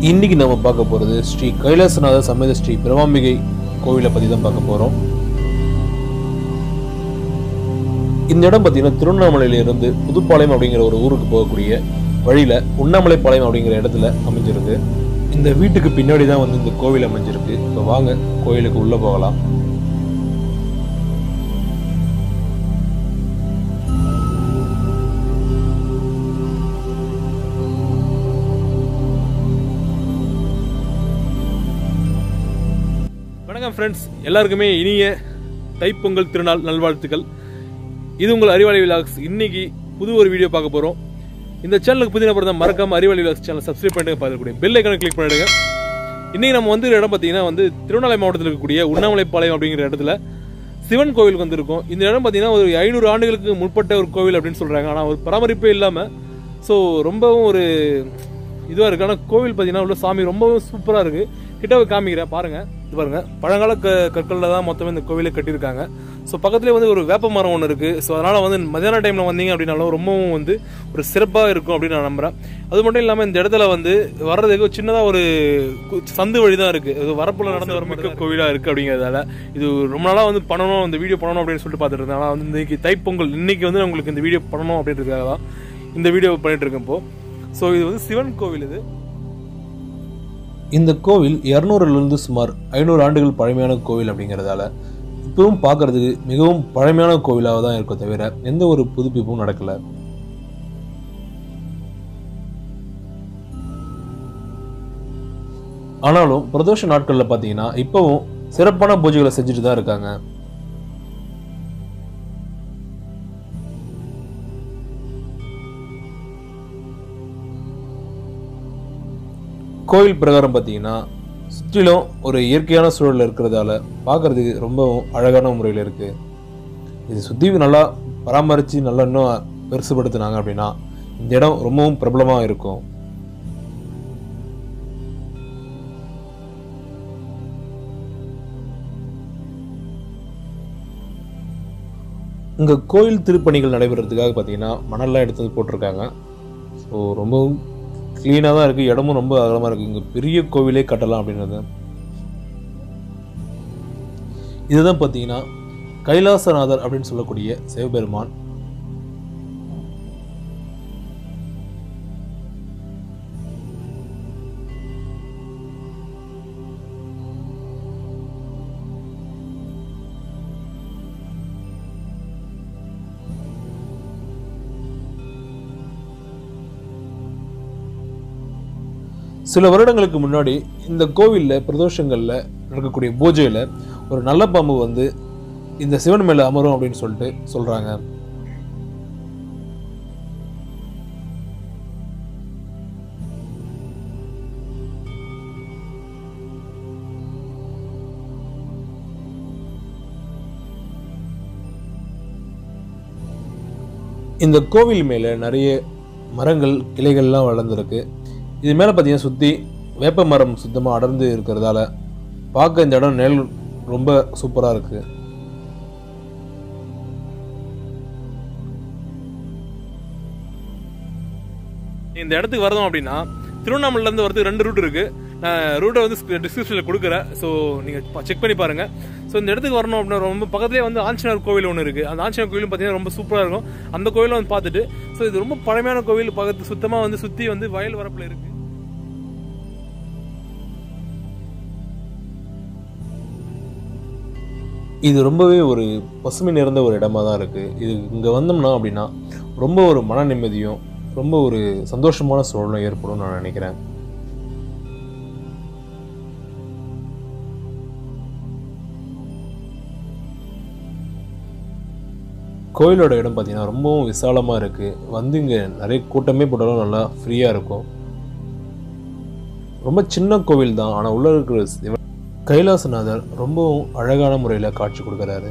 இன்னைக்கு நம்ம பார்க்க போகிறது ஸ்ரீ கைலாசநாத சமேத ஸ்ரீ பிரமாம்பிகை கோவிலை பற்றி தான் பார்க்க போகிறோம் இந்த இடம் பார்த்தீங்கன்னா திருவண்ணாமலையிலிருந்து புதுப்பாளையம் அப்படிங்கிற ஒரு ஊருக்கு போகக்கூடிய வழியில் உண்ணாமலைப்பாளையம் அப்படிங்கிற இடத்துல அமைஞ்சிருக்கு இந்த வீட்டுக்கு பின்னாடி தான் வந்து இந்த கோவில் அமைஞ்சிருக்கு இப்போ வாங்க கோயிலுக்கு உள்ளே போகலாம் வணக்கம் ஃப்ரெண்ட்ஸ் எல்லாருக்குமே இனிய தைப்பொங்கல் திருநாள் நல்வாழ்த்துக்கள் இது உங்கள் அறிவாளி விலாக்ஸ் இன்னைக்கு புது ஒரு வீடியோ பார்க்க போகிறோம் இந்த சேனலுக்கு புதிய நபர் தான் மறக்காம அறிவாளி விலாக்ஸ் சேனல் சப்ஸ்கிரைப் பண்ணிட்டு பார்க்கக்கூடிய பெல் ஐக்கான கிளிக் பண்ணிடுங்க இன்னைக்கு நம்ம வந்து இடம் பார்த்தீங்கன்னா வந்து திருவண்ணாமலை மாவட்டத்தில் இருக்கக்கூடிய உண்ணாமலைப்பாளையம் அப்படிங்கிற இடத்துல சிவன் கோவிலுக்கு வந்திருக்கோம் இந்த இடம் பார்த்தீங்கன்னா ஒரு ஐநூறு ஆண்டுகளுக்கு முற்பட்ட ஒரு கோவில் அப்படின்னு சொல்கிறாங்க ஆனால் ஒரு பராமரிப்பே இல்லாமல் ஸோ ரொம்பவும் ஒரு இதுவாக இருக்குது ஆனால் கோவில் பார்த்தீங்கன்னா உள்ள சாமி ரொம்பவும் சூப்பராக இருக்குது கிட்ட போய் காமிக்கிறேன் பாருங்க இது பாருங்க பழங்கால க கற்களில் தான் மொத்தமே இந்த கோவிலை கட்டியிருக்காங்க ஸோ பக்கத்துலேயே வந்து ஒரு வேப்ப மரம் ஒன்று இருக்குது ஸோ அதனால் வந்து மத்தியான டைமில் வந்தீங்க அப்படின்னாலும் ரொம்பவும் வந்து ஒரு சிறப்பாக இருக்கும் அப்படின்னு நான் நம்புகிறேன் அது மட்டும் இல்லாமல் இந்த இடத்துல வந்து வர்றதுக்கு சின்னதாக ஒரு கு- சந்து வழி தான் இருக்குது இது வரப்புல நடந்து வர மிக்க கோவிலாக இருக்குது அப்படிங்கிறதால இது ரொம்ப நாளாக வந்து பண்ணணும் இந்த வீடியோ பண்ணணும் அப்படின்னு சொல்லிட்டு பார்த்துட்டு இருந்தேன் ஆனால் வந்து இன்னைக்கு தைப்பொங்கல் இன்னைக்கு வந்து உங்களுக்கு இந்த வீடியோ பண்ணணும் அப்படின்றதுக்காக தான் இந்த வீடியோ பண்ணிட்டு இருக்கேன் இப்போ ஸோ இது வந்து சிவன் கோவில் இது இந்த கோவில் இரநூறுலேருந்து சுமார் ஐநூறு ஆண்டுகள் பழமையான கோவில் அப்படிங்கிறதால இப்பவும் பார்க்கறதுக்கு மிகவும் பழமையான கோவிலாக தான் இருக்கும் தவிர எந்த ஒரு புதுப்பிப்பும் நடக்கல ஆனாலும் பிரதோஷ நாட்களில் பார்த்தீங்கன்னா இப்பவும் சிறப்பான பூஜைகளை செஞ்சுட்டு தான் இருக்காங்க கோவில் பிரகாரம் பார்த்தீங்கன்னா சுற்றிலும் ஒரு இயற்கையான சூழல் இருக்கிறதால பார்க்கறதுக்கு ரொம்பவும் அழகான முறையில் இருக்கு இது சுற்றி நல்லா பராமரித்து நல்லா இன்னும் பெருசுபடுத்தினாங்க அப்படின்னா இந்த இடம் ரொம்பவும் பிரபலமாக இருக்கும் இங்கே கோயில் திருப்பணிகள் நடைபெறதுக்காக பார்த்தீங்கன்னா மணல்லாம் எடுத்து வந்து போட்டிருக்காங்க ஸோ ரொம்பவும் க்ளீனாக தான் இருக்குது இடமும் ரொம்ப அகலமாக இருக்குது இங்கே பெரிய கோவிலே கட்டலாம் அப்படின்றது இதுதான் பார்த்தீங்கன்னா கைலாசநாதர் அப்படின்னு சொல்லக்கூடிய சிவபெருமான் சில வருடங்களுக்கு முன்னாடி இந்த கோவிலில் பிரதோஷங்களில் நடக்கக்கூடிய பூஜையில் ஒரு நல்ல பாம்பு வந்து இந்த சிவன் மேலே அமரும் அப்படின்னு சொல்லிட்டு சொல்கிறாங்க இந்த கோவில் மேலே நிறைய மரங்கள் கிளைகள்லாம் வளர்ந்துருக்கு இது மேலே பார்த்தீங்கன்னா சுற்றி வேப்ப மரம் சுத்தமாக அடர்ந்து இருக்கிறதால பார்க்க இந்த இடம் நெல் ரொம்ப சூப்பராக இருக்குது இந்த இடத்துக்கு வரணும் அப்படின்னா திருவண்ணாமலையிலேருந்து வரதுக்கு ரெண்டு ரூட் இருக்கு நான் ரூட்டை வந்து டிஸ்கிரிப்ஷனில் கொடுக்குறேன் ஸோ நீங்கள் செக் பண்ணி பாருங்க ஸோ இந்த இடத்துக்கு வரணும் அப்படின்னா ரொம்ப பக்கத்துலேயே வந்து ஆஞ்சநேயர் கோவில் ஒன்று இருக்குது அந்த ஆஞ்சநேயர் கோவிலும் பார்த்தீங்கன்னா ரொம்ப சூப்பராக இருக்கும் அந்த கோவிலும் வந்து பார்த்துட்டு ஸோ இது ரொம்ப பழமையான கோவில் பக்கத்து சுத்தமாக வந்து சுற்றி வந்து வயல் வரப்பில் இருக்குது இது ரொம்பவே ஒரு பசுமை நிறைந்த ஒரு இடமா தான் இருக்குது இது இங்கே வந்தோம்னா அப்படின்னா ரொம்ப ஒரு மன நிம்மதியும் ரொம்ப ஒரு சந்தோஷமான சூழலும் ஏற்படும் நான் நினைக்கிறேன் கோயிலோட இடம் பார்த்தீங்கன்னா ரொம்பவும் விசாலமாக இருக்குது வந்து இங்கே நிறைய கூட்டமே போட்டாலும் நல்லா ஃப்ரீயாக இருக்கும் ரொம்ப சின்ன கோவில் தான் ஆனால் உள்ள இருக்கிற சிவன் கைலாசநாதர் ரொம்பவும் அழகான முறையில் காட்சி கொடுக்குறாரு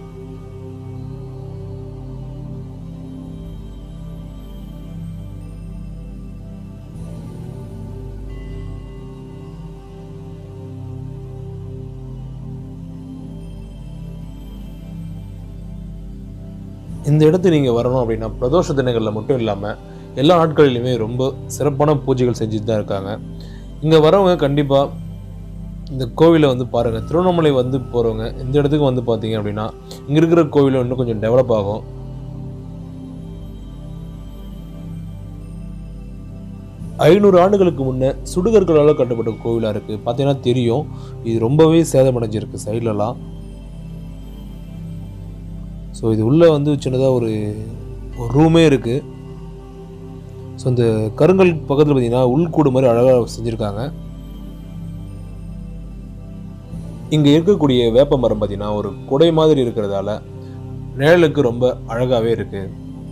இந்த இடத்துக்கு நீங்கள் வரணும் அப்படின்னா பிரதோஷ தினங்களில் மட்டும் இல்லாமல் எல்லா நாட்களிலுமே ரொம்ப சிறப்பான பூஜைகள் செஞ்சுட்டு தான் இருக்காங்க இங்கே வரவங்க கண்டிப்பாக இந்த கோவிலை வந்து பாருங்கள் திருவண்ணாமலை வந்து போகிறவங்க இந்த இடத்துக்கு வந்து பார்த்தீங்க அப்படின்னா இங்கே இருக்கிற கோவில் இன்னும் கொஞ்சம் டெவலப் ஆகும் ஐநூறு ஆண்டுகளுக்கு முன்னே சுடுகர்களால் கட்டப்பட்ட கோவிலாக இருக்குது பார்த்தீங்கன்னா தெரியும் இது ரொம்பவே சேதமடைஞ்சிருக்கு சைட்லலாம் ஸோ இது உள்ளே வந்து சின்னதாக ஒரு ஒரு ரூமே இருக்குது ஸோ இந்த கருங்கல் பக்கத்தில் பார்த்தீங்கன்னா உள்கூடு மாதிரி அழகாக செஞ்சுருக்காங்க இங்கே இருக்கக்கூடிய வேப்ப மரம் பார்த்தீங்கன்னா ஒரு குடை மாதிரி இருக்கிறதால நிழலுக்கு ரொம்ப அழகாகவே இருக்குது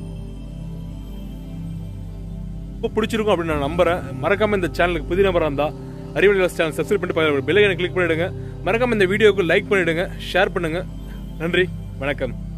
ரொம்ப பிடிச்சிருக்கும் அப்படின்னு நான் நம்புறேன் மறக்காம இந்த சேனலுக்கு புதிய நம்பராக இருந்தால் அறிவொளி சேனல் சப்ஸ்கிரைப் பண்ணிட்டு பெல்லைக்கனை கிளிக் பண்ணிடுங்க மறக்காம இந்த வீடியோக்கு லைக் பண்ணிடுங்க ஷேர் பண்ணுங்க நன்றி வணக்கம்